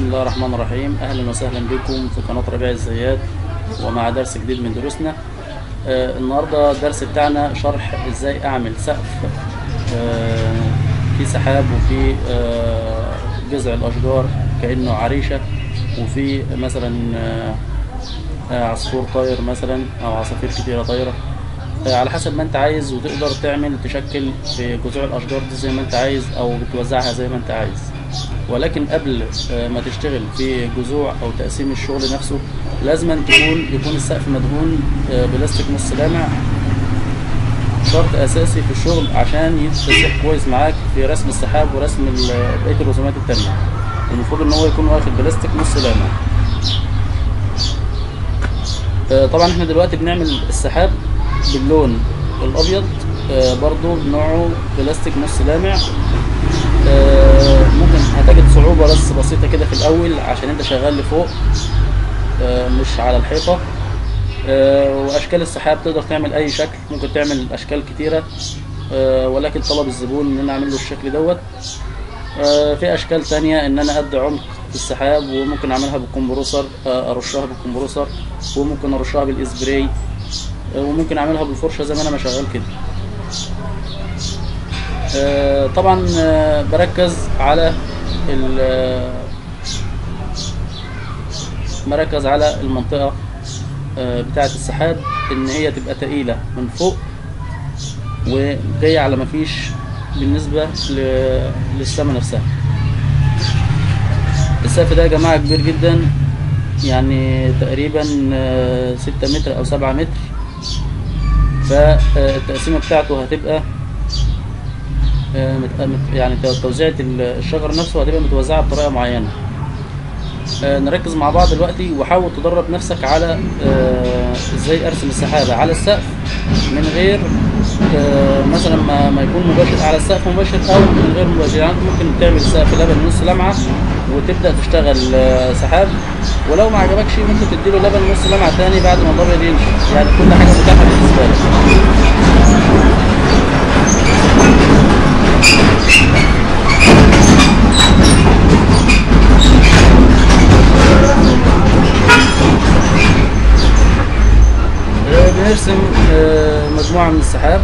بسم الله الرحمن الرحيم اهلا وسهلا بكم في قناه ربيع الزيات ومع درس جديد من دروسنا آه النهارده الدرس بتاعنا شرح ازاي اعمل سقف آه في سحاب وفي آه جذع الاشجار كانه عريشه وفي مثلا آه آه، عصفور طاير مثلا او عصافير كتيره طايره آه، على حسب ما انت عايز وتقدر تعمل تشكل في جذوع الاشجار دي زي ما انت عايز او بتوزعها زي ما انت عايز ولكن قبل آه، ما تشتغل في جذوع او تقسيم الشغل نفسه لازم أن تكون يكون السقف مدهون آه، بلاستيك نص لامع شرط اساسي في الشغل عشان يتصح كويس معاك في رسم السحاب ورسم ال- بقيه الرسومات التانية المفروض ان هو يكون واخد بلاستيك نص لامع آه، طبعا احنا دلوقتي بنعمل السحاب باللون الابيض آه، برضو نوعه بلاستيك نص لامع آه، ممكن هتجد صعوبة بس بسيطة كده في الأول عشان أنت شغال لفوق آه، مش على الحيطة آه، وأشكال السحاب تقدر تعمل أي شكل ممكن تعمل أشكال كتيرة آه، ولكن طلب الزبون إن أنا أعمل له الشكل دوت آه، في أشكال تانية إن أنا أدي عمق في السحاب وممكن أعملها بالكمبروسر آه، أرشها بالكمبروسر وممكن أرشها بالإسبراي آه، وممكن أعملها بالفرشة زي ما أنا ما شغال كده آه، طبعا آه، بركز على ال- آه، مركز على المنطقة آه، بتاعة السحاب ان هي تبقى تقيلة من فوق وجاية على مفيش بالنسبة ل- للسما نفسها السقف ده يا جماعة كبير جدا يعني تقريبا آه، ستة متر او سبعة متر فالتقسيمة بتاعته هتبقى آه، مت- مت- يعني توزيعة ال- الشجر نفسه هتبقى متوزعة بطريقة معينة آه، نركز مع بعض دلوقتي وحاول تدرب نفسك على آه، ازاي ارسم السحابة على السقف من غير آه، مثلا ما, ما يكون مباشر على السقف مباشر او من غير مباشر يعني أنت ممكن تعمل سقف لبن نص لمعة وتبدأ تشتغل آه، سحاب ولو ما عجبكش ممكن تديله لبن نص لمعة تاني بعد ما الابيض ينشف يعني كل حاجة متاحة بالنسبة لك آه، بنرسم آه، مجموعة من السحاب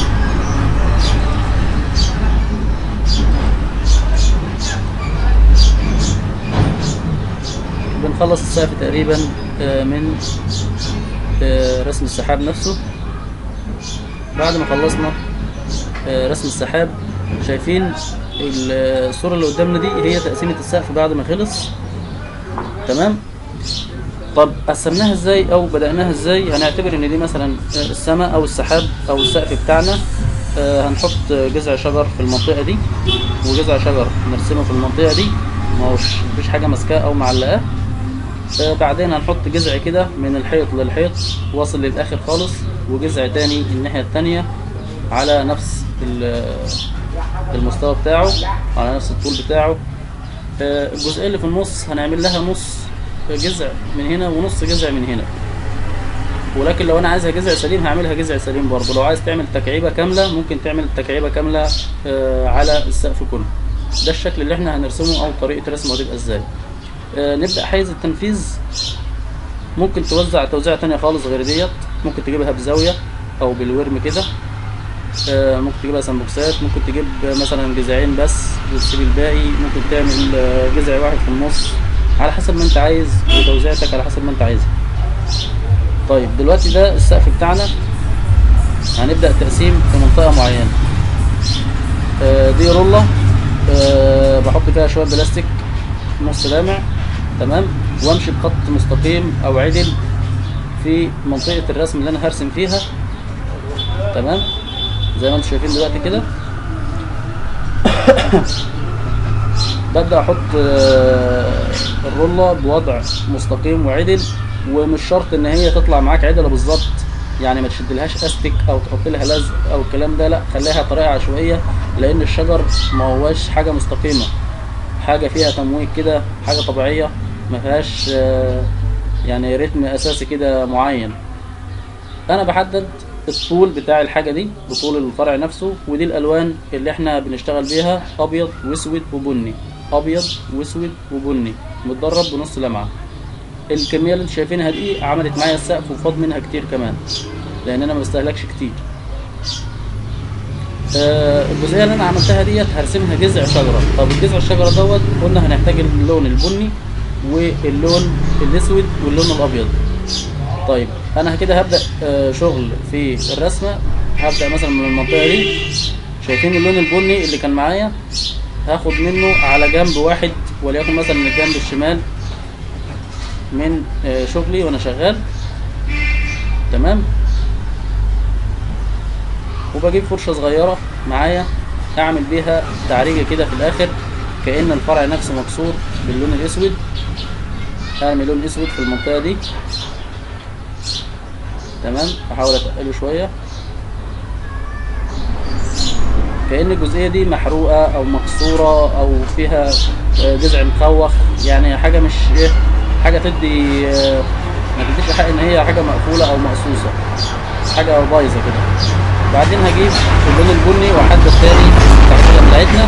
بنخلص السقف تقريبا آه، من آه، رسم السحاب نفسه بعد ما خلصنا آه، رسم السحاب شايفين الصورة اللي قدامنا دي هي تقسيمة السقف بعد ما خلص تمام طب قسمناها ازاي او بدأناها ازاي هنعتبر ان دي مثلا السماء او السحاب او السقف بتاعنا آه، هنحط جذع شجر في المنطقة دي وجذع شجر نرسمه في المنطقة دي ما هوش مفيش حاجة ماسكاه او معلقاه آه، بعدين هنحط جذع كده من الحيط للحيط واصل للاخر خالص وجذع تاني الناحية التانية على نفس ال- المستوى بتاعه على نفس الطول بتاعه آه، الجزئية اللي في النص هنعمل لها نص جذع من هنا ونص جذع من هنا ولكن لو انا عايزها جذع سليم هعملها جذع سليم برضه لو عايز تعمل تكعيبه كامله ممكن تعمل تكعيبه كامله آه، على السقف كله ده الشكل اللي احنا هنرسمه او طريقه رسمه هتبقى ازاي آه، نبدا حيز التنفيذ ممكن توزع توزيع تانية خالص غير ديت ممكن تجيبها بزاويه او بالورم كده آه، ممكن تجيبها سمبوكسات ممكن تجيب مثلا جذعين بس وتسيب الباقي ممكن تعمل آه، جذع واحد في النص على حسب ما انت عايز وتوزيعتك على حسب ما انت عايزها طيب دلوقتي ده السقف بتاعنا هنبدأ تقسيم في منطقة معينة آه، دي رولة آه، بحط فيها شوية بلاستيك نص لامع تمام وامشي بخط مستقيم او عدل في منطقة الرسم اللي انا هرسم فيها تمام زي ما انتم شايفين دلوقتي كده ببدأ احط آه، الرولة بوضع مستقيم وعدل ومش شرط ان هي تطلع معاك عدلة بالظبط يعني ما تشدلهاش استك او تحط لها لزق او الكلام ده لا خليها طريقة عشوائية لان الشجر ما هوش حاجة مستقيمة حاجة فيها تمويج كده حاجة طبيعية ما فيهاش آه، يعني رتم اساسي كده معين انا بحدد الطول بتاع الحاجة دي بطول الفرع نفسه ودي الألوان اللي احنا بنشتغل بيها أبيض وأسود وبني أبيض وأسود وبني متدرب بنص لمعة الكمية اللي انتوا شايفينها دي عملت معايا السقف وفاض منها كتير كمان لأن أنا ما بستهلكش كتير آه، الجزئيه اللي انا عملتها ديت هرسمها جذع شجره طب الجذع الشجره دوت قلنا هنحتاج اللون البني واللون الاسود واللون الابيض طيب انا كده هبدا آه، شغل في الرسمه هبدا مثلا من المنطقه دي شايفين اللون البني اللي كان معايا هاخد منه على جنب واحد وليكن مثلا من الجنب الشمال من آه، شغلي وانا شغال تمام وبجيب فرشة صغيرة معايا اعمل بيها تعريجة كده في الاخر كأن الفرع نفسه مكسور باللون الاسود ارمي لون اسود في المنطقة دي تمام احاول اتقله شوية كأن الجزئية دي محروقة او مكسورة او فيها آه، جذع مخوخ يعني حاجة مش ايه حاجة تدي آه، ما تديش حق ان هي حاجة مقفولة او مقصوصة حاجة بايظة كده بعدين هجيب اللون البني واحدد تاني التحديدة بتاعتنا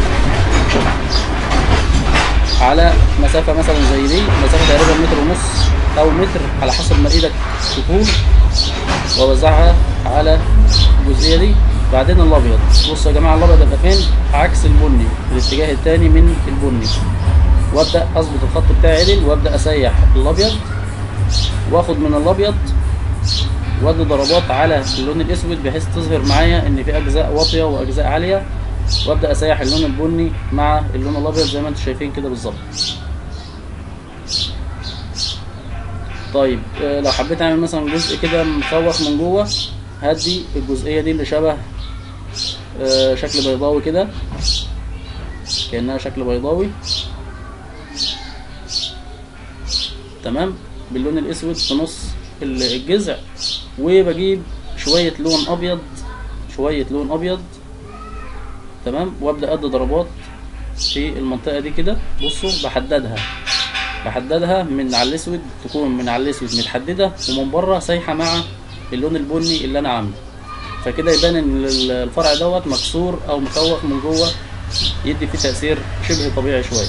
على مسافة مثلا زي دي مسافة تقريبا متر ونص أو متر على حسب ما إيدك تطول وأوزعها على الجزئية دي بعدين الأبيض بصوا يا جماعة الأبيض هيبقى فين عكس البني الاتجاه التاني من البني وأبدأ أظبط الخط بتاعي عدل وأبدأ أسيح الأبيض وآخد من الأبيض وادي ضربات على اللون الاسود بحيث تظهر معايا ان في اجزاء واطيه واجزاء عاليه وابدا اسيح اللون البني مع اللون الابيض زي ما انتم شايفين كده بالظبط طيب آه، لو حبيت اعمل مثلا جزء كده مخوخ من جوه هدي الجزئيه دي اللي شبه آه، شكل بيضاوي كده كانها شكل بيضاوي تمام باللون الاسود في نص ال- الجذع وبجيب شوية لون أبيض شوية لون أبيض تمام وأبدأ أدي ضربات في المنطقة دي كده بصوا بحددها بحددها من على الأسود تكون من على الأسود متحددة ومن بره سايحة مع اللون البني اللي أنا عامله فكده يبان إن ال- الفرع دوت مكسور أو مخوخ من جوه يدي فيه تأثير شبه طبيعي شوية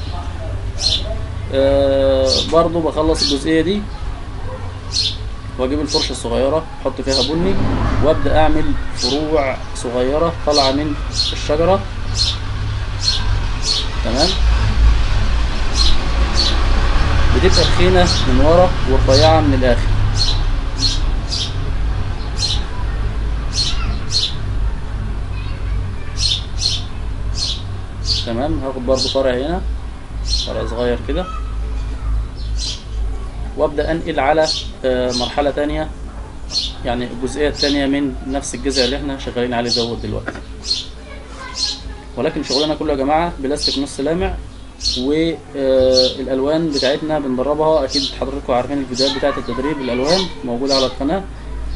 آه برضو بخلص الجزئية دي واجيب الفرشة الصغيرة احط فيها بني وابدأ اعمل فروع صغيرة طالعة من الشجرة تمام بتبقى تخينة من ورا ورفيعة من الاخر تمام هاخد برضو فرع هنا فرع صغير كده وابدا انقل على آه، مرحله تانية يعني الجزئيه التانية من نفس الجزء اللي احنا شغالين عليه دوت دلوقتي ولكن شغلنا كله يا جماعه بلاستيك نص لامع والالوان بتاعتنا بندربها اكيد حضراتكم عارفين الفيديوهات بتاعه التدريب الالوان موجوده على القناه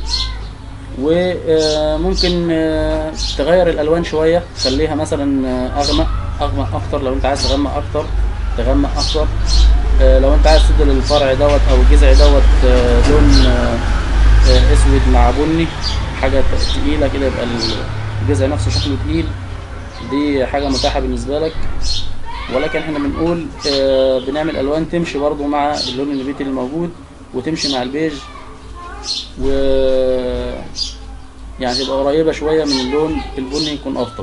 وممكن تغير الالوان شويه تخليها مثلا آه، اغمق اغمق اكتر لو انت عايز تغمق اكتر تغمق اكتر آه، لو انت عايز تدي للفرع دوت او الجذع دوت آه، لون آه، آه، اسود مع بني حاجه تقيله كده يبقى الجذع نفسه شكله تقيل دي حاجه متاحه بالنسبه لك ولكن احنا بنقول آه، بنعمل الوان تمشي برضو مع اللون النبيتي الموجود وتمشي مع البيج و يعني تبقى قريبه شويه من اللون البني يكون افضل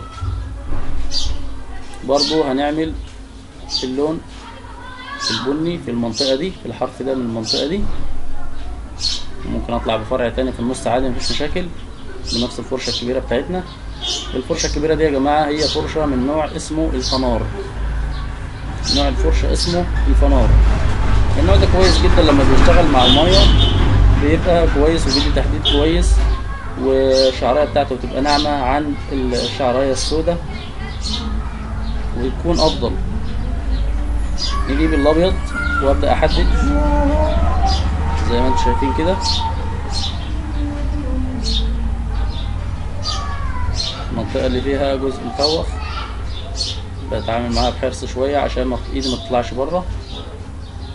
برضو هنعمل اللون البني في المنطقة دي في الحرف ده من المنطقة دي ممكن اطلع بفرع تاني في النص عادي مفيش مشاكل بنفس الفرشة الكبيرة بتاعتنا الفرشة الكبيرة دي يا جماعة هي فرشة من نوع اسمه الفنار نوع الفرشة اسمه الفنار النوع ده كويس جدا لما بيشتغل مع المية بيبقى كويس وبيدي تحديد كويس والشعرية بتاعته بتبقى ناعمة عن الشعرية السوداء ويكون أفضل نجيب الابيض وابدا احدد زي ما انتم شايفين كده المنطقه اللي فيها جزء مخوخ بتعامل معاها بحرص شويه عشان ما ايدي ما تطلعش بره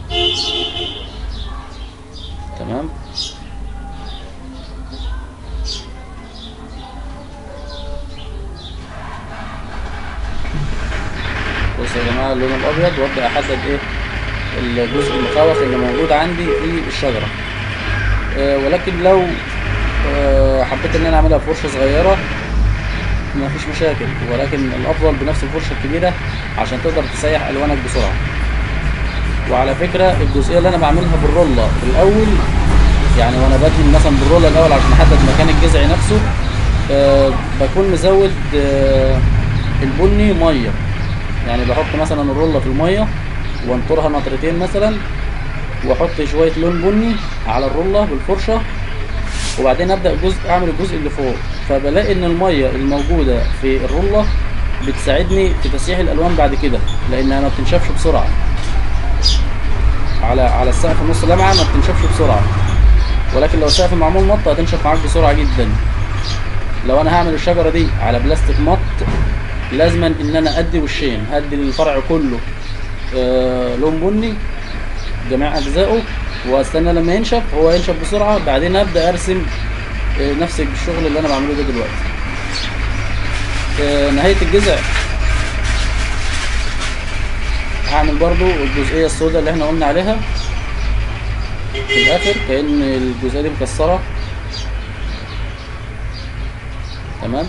تمام بصوا يا جماعه اللون الابيض وابدا احدد ايه الجزء المخوخ اللي موجود عندي في الشجره آه، ولكن لو آه، حبيت ان انا اعملها بفرشه صغيره ما فيش مشاكل ولكن الافضل بنفس الفرشه الكبيره عشان تقدر تسيح الوانك بسرعه وعلى فكره الجزئيه اللي انا بعملها بالرولة في الاول يعني وانا بدهن مثلا بالرولة الاول عشان احدد مكان الجذع نفسه آه بكون مزود آه البني ميه يعني بحط مثلا الرولة في الميه وانطرها نطرتين مثلا واحط شويه لون بني على الرولة بالفرشه وبعدين ابدا الجزء اعمل الجزء اللي فوق فبلاقي ان الميه الموجوده في الرولة بتساعدني في تسييح الالوان بعد كده لانها ما بتنشفش بسرعه على على السقف نص لمعه ما بتنشفش بسرعه ولكن لو السقف معمول مط هتنشف معاك بسرعه جدا لو انا هعمل الشجره دي على بلاستيك مط لازما ان انا ادي وشين هدي للفرع كله آه لون بني جميع اجزائه واستنى لما ينشف هو ينشف بسرعه بعدين ابدا ارسم آه نفس الشغل اللي انا بعمله ده دلوقتي آه نهايه الجذع هعمل برضو الجزئيه السوداء اللي احنا قلنا عليها في الاخر كأن الجزئيه دي مكسره تمام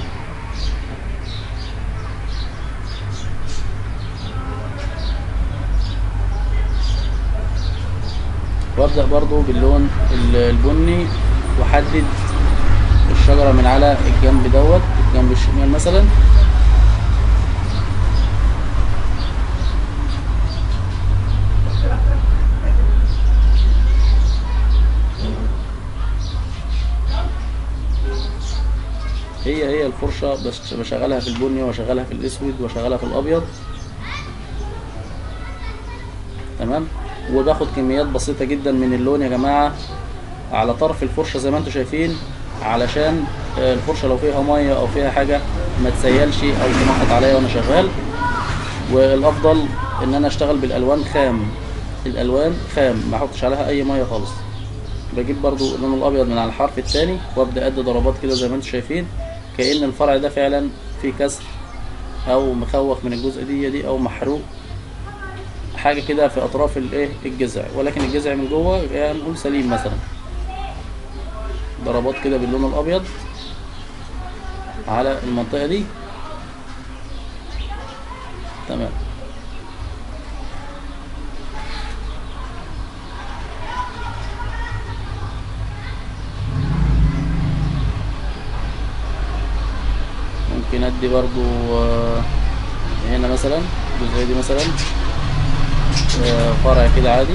وابدأ برضو باللون ال- البني واحدد الشجرة من على الجنب دوت الجنب الشمال مثلا هي هي الفرشة بس بشغلها في البني واشغلها في الاسود واشغلها في الابيض تمام وباخد كميات بسيطة جدا من اللون يا جماعة على طرف الفرشة زي ما انتم شايفين علشان آه، الفرشة لو فيها مية او فيها حاجة ما تسيلش او تنقط عليا وانا شغال والافضل ان انا اشتغل بالالوان خام الالوان خام ما احطش عليها اي مية خالص بجيب برضو اللون الابيض من على الحرف الثاني وابدا ادي ضربات كده زي ما انتم شايفين كأن الفرع ده فعلا فيه كسر او مخوخ من الجزء دي دي او محروق حاجه كده في اطراف الايه الجذع ولكن الجذع من جوه يعني نقول سليم مثلا ضربات كده باللون الابيض على المنطقه دي تمام ممكن ادي برضو آه، هنا مثلا الجزئيه دي مثلا آه، فرع كده عادي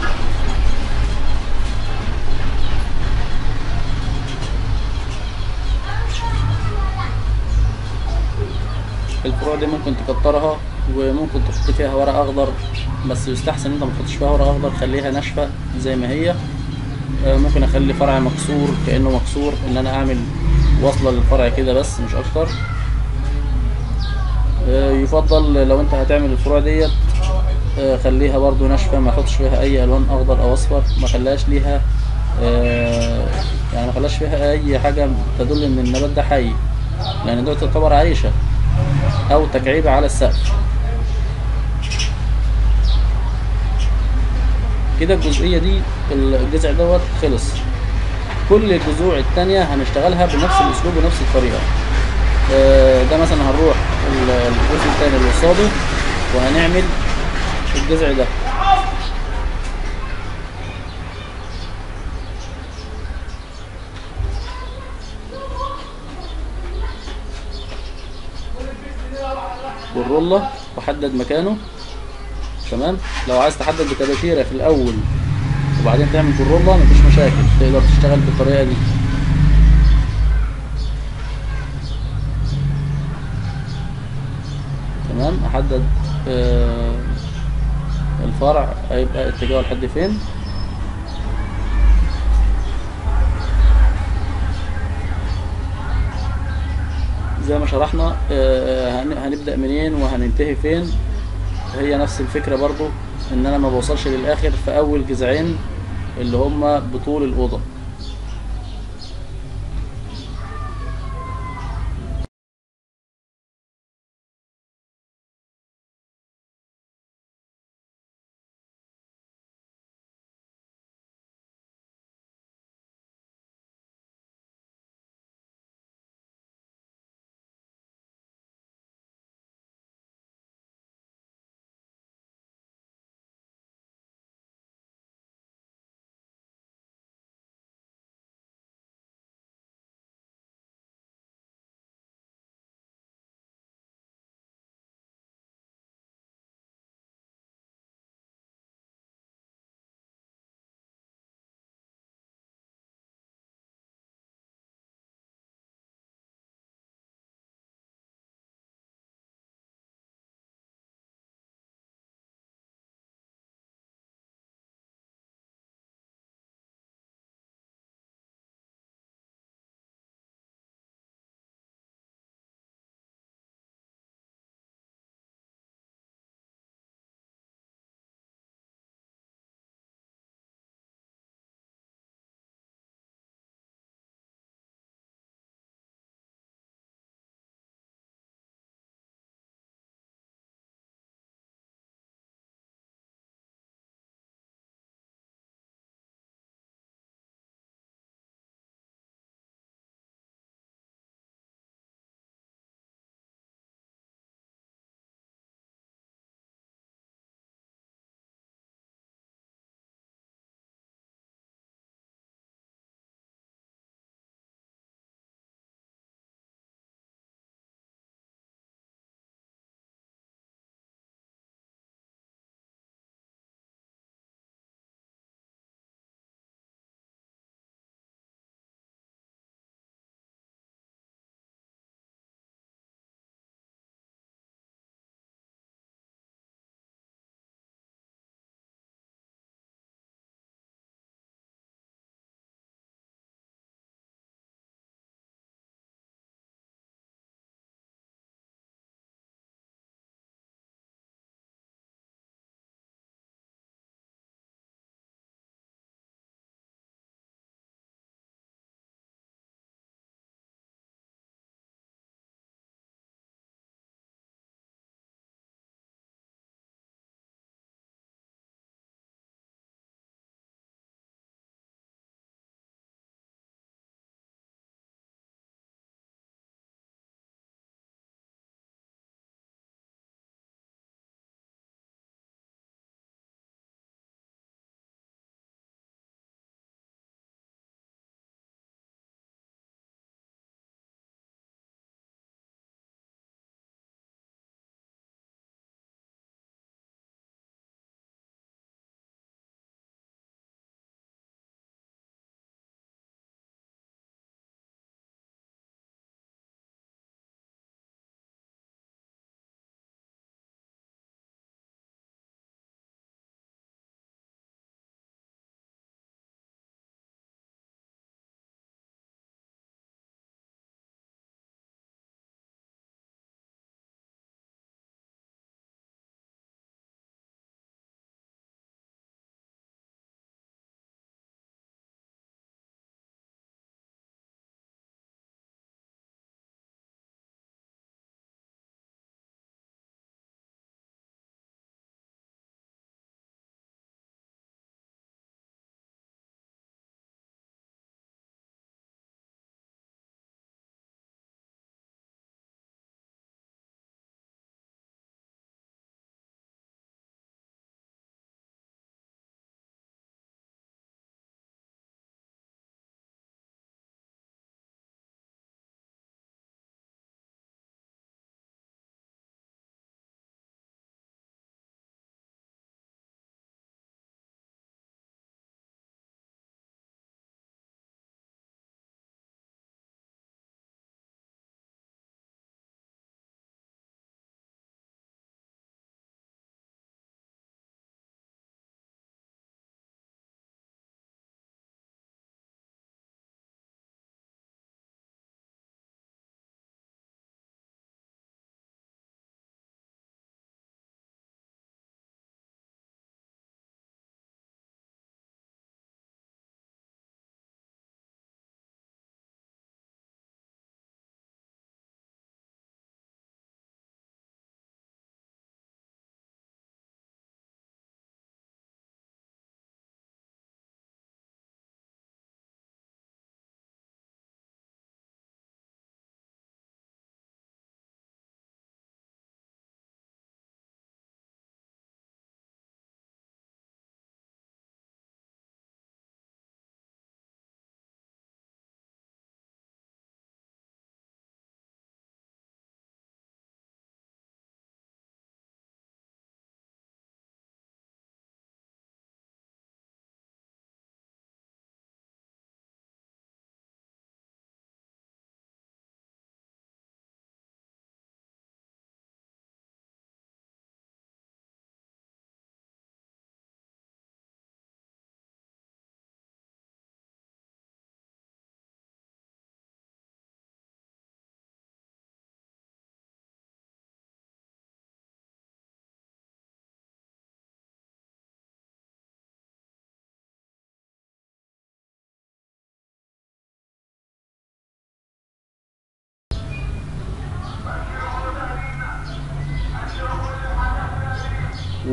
الفروع دي ممكن تكترها وممكن تحط فيها ورق اخضر بس يستحسن ان انت ما تحطش فيها ورق اخضر خليها ناشفه زي ما هي آه، ممكن اخلي فرع مكسور كانه مكسور ان انا اعمل وصله للفرع كده بس مش اكتر آه، يفضل لو انت هتعمل الفروع ديت آه، خليها برضو ناشفه ما احطش فيها اي الوان اخضر او اصفر ما خلاش ليها آه، يعني ما خلاش فيها اي حاجه تدل ان النبات ده حي لان ده تعتبر عيشه او تكعيبه على السقف كده الجزئيه دي الجذع دوت خلص كل الجذوع التانية هنشتغلها بنفس الاسلوب ونفس الطريقه آه، ده مثلا هنروح ال- الجزء التاني اللي قصاده وهنعمل الجذع ده والرولة وحدد مكانه تمام لو عايز تحدد بكباتيرة في الأول وبعدين تعمل بالرولة مفيش مشاكل تقدر تشتغل بالطريقة دي تمام احدد آه الفرع هيبقى اتجاهه لحد فين زي ما شرحنا آه، هن- هنبدأ منين وهننتهي فين هي نفس الفكرة برضو ان انا ما بوصلش للاخر في اول جذعين اللي هما بطول الاوضة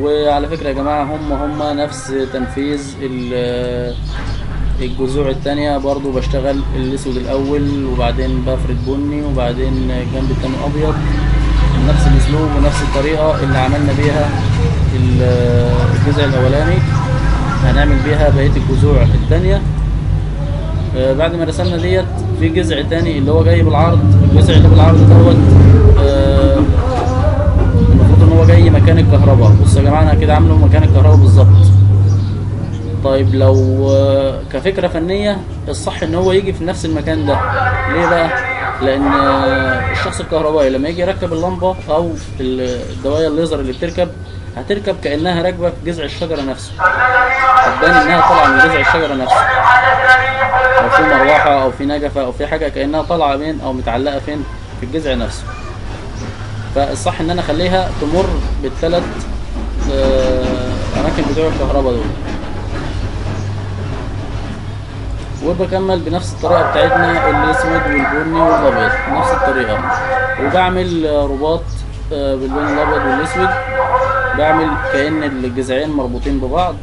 وعلى فكرة يا جماعة هم هم نفس تنفيذ ال- الجذوع التانية برضو بشتغل الاسود الاول وبعدين بفرد بني وبعدين الجنب التاني ابيض نفس الاسلوب ونفس الطريقة اللي عملنا بيها ال- الجزء الاولاني هنعمل بيها بقية الجذوع التانية آه، بعد ما رسمنا ديت في جذع تاني اللي هو جاي بالعرض الجذع اللي بالعرض دوت آه، المفروض ان هو جاي مكان الكهرباء بصوا يا جماعه انا كده عامله مكان الكهرباء بالظبط طيب لو آه، كفكره فنيه الصح ان هو يجي في نفس المكان ده ليه بقى لان آه، الشخص الكهربائي لما يجي يركب اللمبه او الدوايه الليزر اللي بتركب هتركب كانها راكبه في جذع الشجره نفسه هتبان انها طالعه من جذع الشجره نفسه او في مروحه او في نجفه او في حاجه كانها طالعه من او متعلقه فين في الجذع نفسه فالصح ان انا اخليها تمر بالثلاث اماكن بتوع الكهرباء دول وبكمل بنفس الطريقه بتاعتنا الاسود والبني والابيض نفس الطريقه وبعمل آه، رباط آه، باللون الابيض والاسود بعمل كأن الجذعين مربوطين ببعض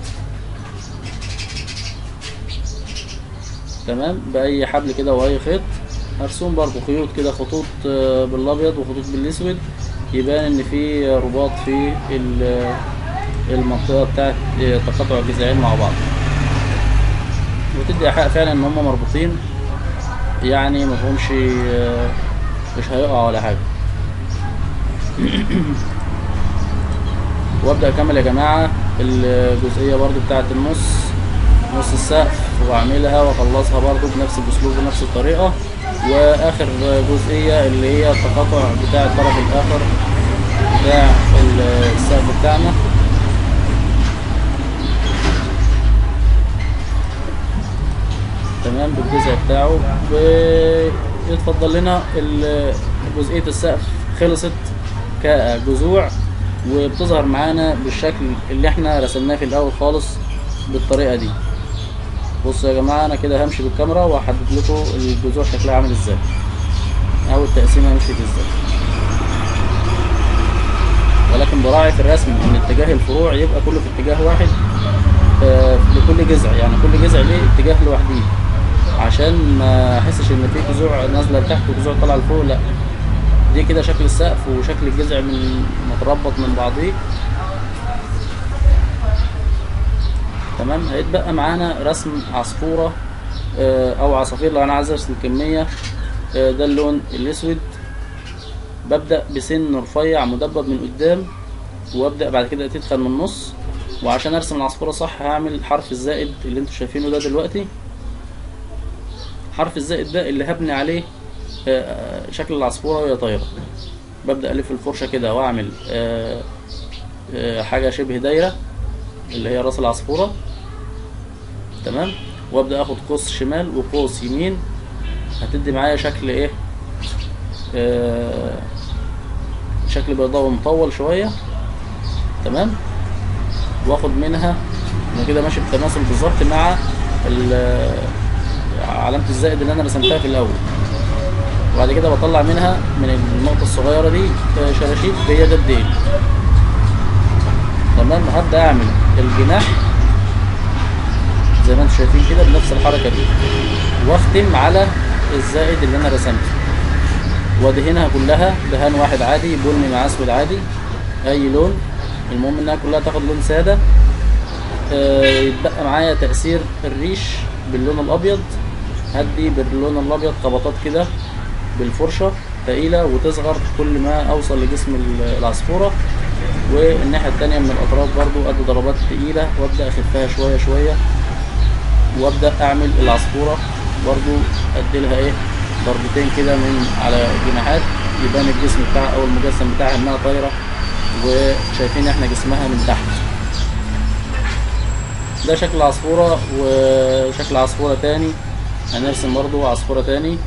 تمام بأي حبل كده وأي خيط مرسوم برضو خيوط كده خطوط آه، بالأبيض وخطوط بالأسود يبان إن في رباط في ال- المنطقة بتاعت آه، تقاطع الجذعين مع بعض وتدي إيحاء فعلا إن هما مربوطين يعني مفهومش آه، مش هيقع ولا حاجة وابدا اكمل يا جماعه الجزئيه برضو بتاعه النص نص السقف واعملها واخلصها برضو بنفس الاسلوب ونفس الطريقه واخر جزئيه اللي هي التقاطع بتاع الطرف الاخر بتاع السقف بتاعنا تمام بالجزء بتاعه ويتفضل لنا ال- جزئيه السقف خلصت كجذوع وبتظهر معانا بالشكل اللي احنا رسمناه في الاول خالص بالطريقه دي بصوا يا جماعه انا كده همشي بالكاميرا وهحدد لكم الجذوع شكلها عامل ازاي او التقسيمه مشيت ازاي ولكن براعي في الرسم ان اتجاه الفروع يبقى كله في اتجاه واحد آه، لكل جذع يعني كل جذع ليه اتجاه لوحده عشان ما احسش ان في جذوع نازله لتحت وجذوع طالعه لفوق لا دي كده شكل السقف وشكل الجذع من متربط من بعضيه تمام هيتبقى معانا رسم عصفورة آه، او عصافير لو انا عايز ارسم كمية آه، ده اللون الاسود ببدأ بسن رفيع مدبب من قدام وابدأ بعد كده تدخل من النص وعشان ارسم العصفورة صح هعمل حرف الزائد اللي انتوا شايفينه ده دلوقتي حرف الزائد ده اللي هبني عليه آه، شكل العصفورة وهي طايرة ببدأ ألف الفرشة كده وأعمل آه، آه، حاجة شبه دايرة اللي هي راس العصفورة تمام وأبدأ أخد قوس شمال وقوس يمين هتدي معايا شكل إيه آه، شكل بيضاوي مطول شوية تمام واخد منها انا كده ماشي بتناسب بالظبط مع ال- علامة الزائد اللي انا رسمتها في الاول وبعد كده بطلع منها من النقطة الصغيرة دي آه، شراشيب بيد الديل تمام هبدأ اعمل الجناح زي ما انتم شايفين كده بنفس الحركة دي واختم على الزائد اللي انا رسمته وادهنها كلها دهان واحد عادي بني مع اسود عادي اي لون المهم انها كلها تاخد لون سادة آه، يتبقى معايا تأثير الريش باللون الابيض هدي باللون الابيض خبطات كده بالفرشة تقيلة وتصغر كل ما اوصل لجسم ال- العصفورة والناحية التانية من الاطراف برضو ادي ضربات تقيلة وابدأ اخفها شوية شوية وابدأ اعمل العصفورة برضو ادي لها ايه ضربتين كده من على الجناحات يبان الجسم بتاعها او المجسم بتاعها انها طايرة وشايفين احنا جسمها من تحت ده شكل عصفورة وشكل عصفورة تاني هنرسم برضو عصفورة تاني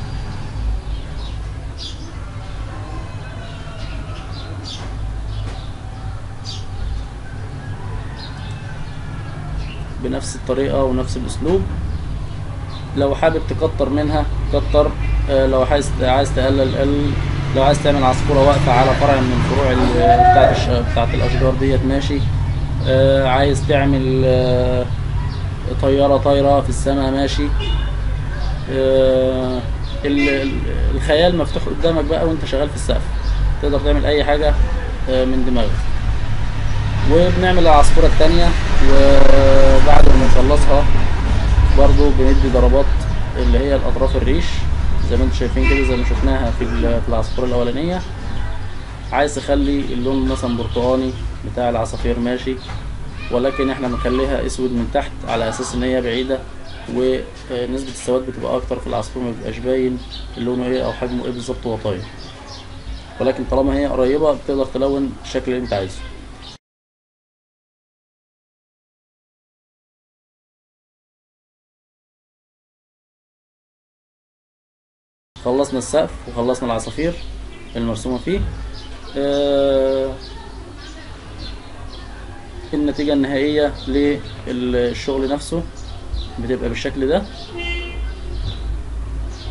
بنفس الطريقة ونفس الأسلوب لو حابب تكتر منها كتر آه، لو عايز عايز تقلل قلل لو عايز تعمل عصفورة واقفة على فرع من الفروع ال- بتاعت الش... بتاعت الأشجار ديت ماشي آه عايز تعمل آه طيارة طايرة في السماء ماشي آه ال- ال- الخيال مفتوح قدامك بقى وانت شغال في السقف تقدر تعمل أي حاجة آه من دماغك وبنعمل العصفورة التانية وبعد ما نخلصها برضو بندي ضربات اللي هي الأطراف الريش زي ما انتم شايفين كده زي ما شفناها في ال- في العصفورة الأولانية عايز تخلي اللون مثلا برتقاني بتاع العصافير ماشي ولكن احنا بنخليها اسود من تحت على اساس ان هي بعيدة ونسبة السواد بتبقى اكتر في العصفور ما بيبقاش باين لونه ايه او حجمه ايه بالظبط وهو طاير ولكن طالما هي قريبة بتقدر تلون الشكل اللي انت عايزه خلصنا السقف وخلصنا العصافير المرسومة فيه آه النتيجة النهائية للشغل نفسه بتبقى بالشكل ده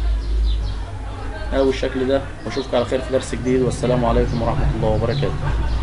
أو الشكل ده وأشوفك على خير في درس جديد والسلام عليكم ورحمة الله وبركاته